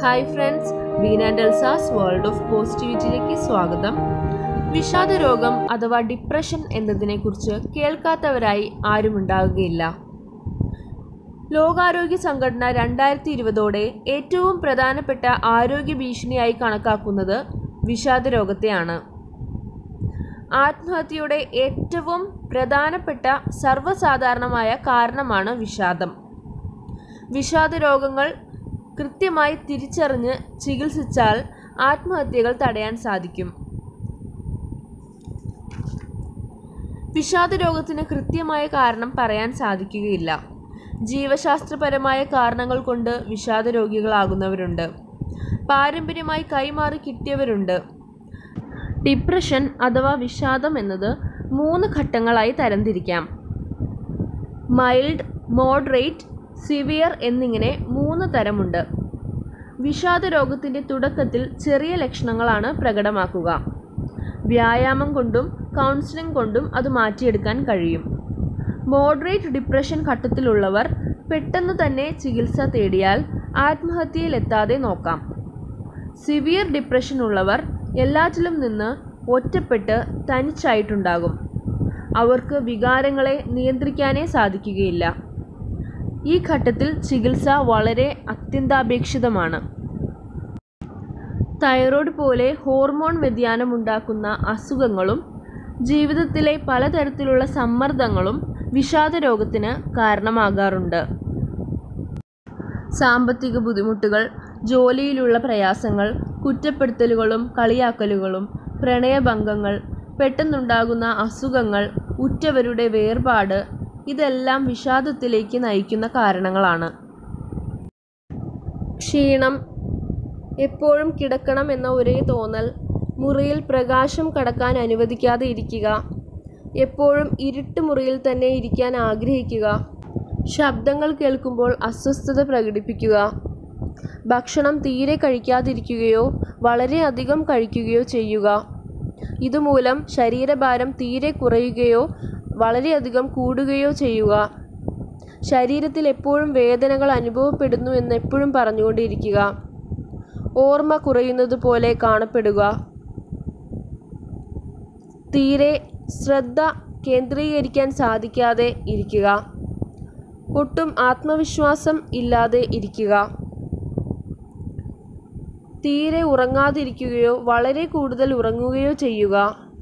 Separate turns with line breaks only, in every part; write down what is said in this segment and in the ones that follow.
hi friends Beena and Elsa's world of പോസിറ്റിവിറ്റിയിലേക്ക് സ്വാഗതം വിഷാദ രോഗം അഥവാ ഡിപ്രഷൻ എന്നതിനെക്കുറിച്ച് കേൾക്കാത്തവരായി ആരും ഉണ്ടാവുകയില്ല ലോകാരോഗ്യ സംഘടന രണ്ടായിരത്തി ഇരുപതോടെ ഏറ്റവും പ്രധാനപ്പെട്ട ആരോഗ്യ ഭീഷണിയായി കണക്കാക്കുന്നത് വിഷാദ രോഗത്തെയാണ് ആത്മഹത്യയുടെ ഏറ്റവും പ്രധാനപ്പെട്ട സർവ്വസാധാരണമായ കാരണമാണ് വിഷാദം വിഷാദ രോഗങ്ങൾ കൃത്യമായി തിരിച്ചറിഞ്ഞ് ചികിത്സിച്ചാൽ ആത്മഹത്യകൾ തടയാൻ സാധിക്കും വിഷാദ രോഗത്തിന് കൃത്യമായ കാരണം പറയാൻ സാധിക്കുകയില്ല ജീവശാസ്ത്രപരമായ കാരണങ്ങൾ കൊണ്ട് വിഷാദ രോഗികളാകുന്നവരുണ്ട് പാരമ്പര്യമായി കൈമാറി കിട്ടിയവരുണ്ട് ഡിപ്രഷൻ അഥവാ വിഷാദം എന്നത് മൂന്ന് ഘട്ടങ്ങളായി തരംതിരിക്കാം മൈൽഡ് മോഡറേറ്റ് സിവിയർ എന്നിങ്ങനെ മൂന്ന് തരമുണ്ട് വിഷാദ രോഗത്തിൻ്റെ തുടക്കത്തിൽ ചെറിയ ലക്ഷണങ്ങളാണ് പ്രകടമാക്കുക വ്യായാമം കൊണ്ടും കൗൺസിലിംഗ് കൊണ്ടും അത് മാറ്റിയെടുക്കാൻ കഴിയും മോഡറേറ്റ് ഡിപ്രഷൻ ഘട്ടത്തിലുള്ളവർ പെട്ടെന്ന് തന്നെ ചികിത്സ തേടിയാൽ ആത്മഹത്യയിലെത്താതെ നോക്കാം സിവിയർ ഡിപ്രഷൻ ഉള്ളവർ എല്ലാറ്റിലും നിന്ന് ഒറ്റപ്പെട്ട് തനിച്ചായിട്ടുണ്ടാകും അവർക്ക് വികാരങ്ങളെ നിയന്ത്രിക്കാനേ സാധിക്കുകയില്ല ഈ ഘട്ടത്തിൽ ചികിത്സ വളരെ അത്യന്താപേക്ഷിതമാണ് തൈറോയ്ഡ് പോലെ ഹോർമോൺ വ്യതിയാനമുണ്ടാക്കുന്ന അസുഖങ്ങളും ജീവിതത്തിലെ പലതരത്തിലുള്ള സമ്മർദ്ദങ്ങളും വിഷാദ രോഗത്തിന് കാരണമാകാറുണ്ട് സാമ്പത്തിക ബുദ്ധിമുട്ടുകൾ ജോലിയിലുള്ള പ്രയാസങ്ങൾ കുറ്റപ്പെടുത്തലുകളും കളിയാക്കലുകളും പ്രണയഭംഗങ്ങൾ പെട്ടെന്നുണ്ടാകുന്ന അസുഖങ്ങൾ ഉറ്റവരുടെ വേർപാട് ഇതെല്ലാം വിഷാദത്തിലേക്ക് നയിക്കുന്ന കാരണങ്ങളാണ് ക്ഷീണം എപ്പോഴും കിടക്കണം എന്ന ഒരേ തോന്നൽ മുറിയിൽ പ്രകാശം കടക്കാൻ അനുവദിക്കാതെ ഇരിക്കുക എപ്പോഴും ഇരുട്ട് മുറിയിൽ തന്നെ ഇരിക്കാൻ ആഗ്രഹിക്കുക ശബ്ദങ്ങൾ കേൾക്കുമ്പോൾ അസ്വസ്ഥത പ്രകടിപ്പിക്കുക ഭക്ഷണം തീരെ കഴിക്കാതിരിക്കുകയോ വളരെയധികം കഴിക്കുകയോ ചെയ്യുക ഇതുമൂലം ശരീരഭാരം തീരെ കുറയുകയോ വളരെയധികം കൂടുകയോ ചെയ്യുക ശരീരത്തിൽ എപ്പോഴും വേദനകൾ അനുഭവപ്പെടുന്നു എന്ന് എപ്പോഴും പറഞ്ഞുകൊണ്ടിരിക്കുക ഓർമ്മ കുറയുന്നത് പോലെ കാണപ്പെടുക തീരെ ശ്രദ്ധ കേന്ദ്രീകരിക്കാൻ സാധിക്കാതെ ഇരിക്കുക ഒട്ടും ആത്മവിശ്വാസം ഇല്ലാതെ ഇരിക്കുക തീരെ ഉറങ്ങാതിരിക്കുകയോ വളരെ കൂടുതൽ ഉറങ്ങുകയോ ചെയ്യുക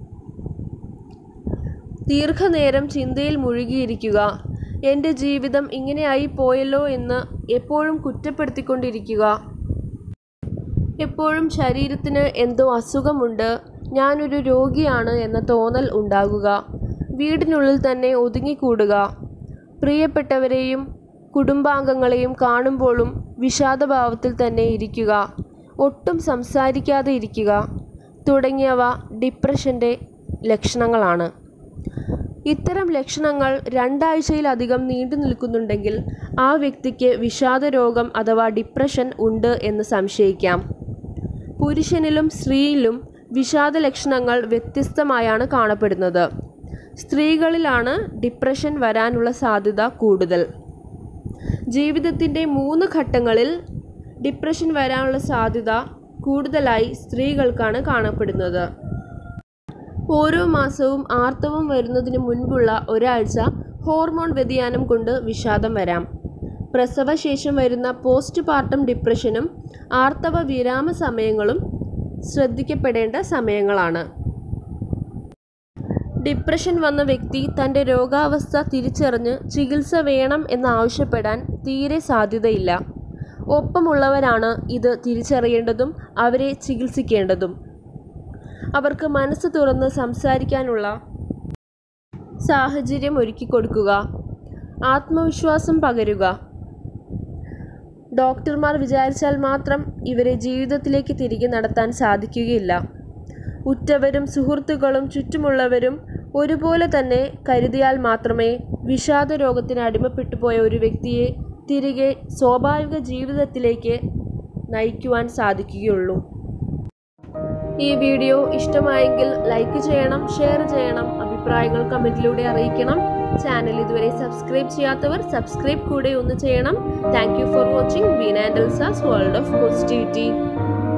ദീർഘനേരം ചിന്തയിൽ മുഴുകിയിരിക്കുക എൻ്റെ ജീവിതം ഇങ്ങനെയായി പോയല്ലോ എന്ന് എപ്പോഴും കുറ്റപ്പെടുത്തിക്കൊണ്ടിരിക്കുക എപ്പോഴും ശരീരത്തിന് എന്തോ അസുഖമുണ്ട് ഞാനൊരു രോഗിയാണ് എന്ന തോന്നൽ ഉണ്ടാകുക വീടിനുള്ളിൽ തന്നെ ഒതുങ്ങിക്കൂടുക പ്രിയപ്പെട്ടവരെയും കുടുംബാംഗങ്ങളെയും കാണുമ്പോഴും വിഷാദഭാവത്തിൽ തന്നെ ഇരിക്കുക ഒട്ടും സംസാരിക്കാതെ ഇരിക്കുക തുടങ്ങിയവ ഡിപ്രഷൻ്റെ ലക്ഷണങ്ങളാണ് ഇത്തരം ലക്ഷണങ്ങൾ രണ്ടാഴ്ചയിലധികം നീണ്ടു നിൽക്കുന്നുണ്ടെങ്കിൽ ആ വ്യക്തിക്ക് വിഷാദ രോഗം അഥവാ ഡിപ്രഷൻ ഉണ്ട് എന്ന് സംശയിക്കാം പുരുഷനിലും സ്ത്രീയിലും വിഷാദ ലക്ഷണങ്ങൾ വ്യത്യസ്തമായാണ് കാണപ്പെടുന്നത് സ്ത്രീകളിലാണ് ഡിപ്രഷൻ വരാനുള്ള സാധ്യത കൂടുതൽ ജീവിതത്തിൻ്റെ മൂന്ന് ഘട്ടങ്ങളിൽ ഡിപ്രഷൻ വരാനുള്ള സാധ്യത കൂടുതലായി സ്ത്രീകൾക്കാണ് കാണപ്പെടുന്നത് ഓരോ മാസവും ആർത്തവം വരുന്നതിന് മുൻപുള്ള ഒരാഴ്ച ഹോർമോൺ വ്യതിയാനം കൊണ്ട് വിഷാദം വരാം പ്രസവശേഷം വരുന്ന പോസ്റ്റ് പാർട്ടം ഡിപ്രഷനും ആർത്തവ വിരാമ സമയങ്ങളും ശ്രദ്ധിക്കപ്പെടേണ്ട സമയങ്ങളാണ് ഡിപ്രഷൻ വന്ന വ്യക്തി തൻ്റെ രോഗാവസ്ഥ തിരിച്ചറിഞ്ഞ് ചികിത്സ വേണം എന്നാവശ്യപ്പെടാൻ തീരെ സാധ്യതയില്ല ഒപ്പമുള്ളവരാണ് ഇത് തിരിച്ചറിയേണ്ടതും അവരെ ചികിത്സിക്കേണ്ടതും അവർക്ക് മനസ്സ് തുറന്ന് സംസാരിക്കാനുള്ള സാഹചര്യം ഒരുക്കി കൊടുക്കുക ആത്മവിശ്വാസം പകരുക ഡോക്ടർമാർ വിചാരിച്ചാൽ മാത്രം ഇവരെ ജീവിതത്തിലേക്ക് തിരികെ നടത്താൻ സാധിക്കുകയില്ല ഉറ്റവരും സുഹൃത്തുക്കളും ചുറ്റുമുള്ളവരും ഒരുപോലെ തന്നെ കരുതിയാൽ മാത്രമേ വിഷാദ രോഗത്തിന് അടിമപ്പെട്ടു പോയ ഒരു വ്യക്തിയെ തിരികെ സ്വാഭാവിക ജീവിതത്തിലേക്ക് നയിക്കുവാൻ സാധിക്കുകയുള്ളൂ ഈ വീഡിയോ ഇഷ്ടമായെങ്കിൽ ലൈക്ക് ചെയ്യണം ഷെയർ ചെയ്യണം അഭിപ്രായങ്ങൾ കമൻറ്റിലൂടെ അറിയിക്കണം ചാനൽ ഇതുവരെ സബ്സ്ക്രൈബ് ചെയ്യാത്തവർ സബ്സ്ക്രൈബ് കൂടെ ഒന്ന് ചെയ്യണം thank you for watching Beena and Elsa's world of positivity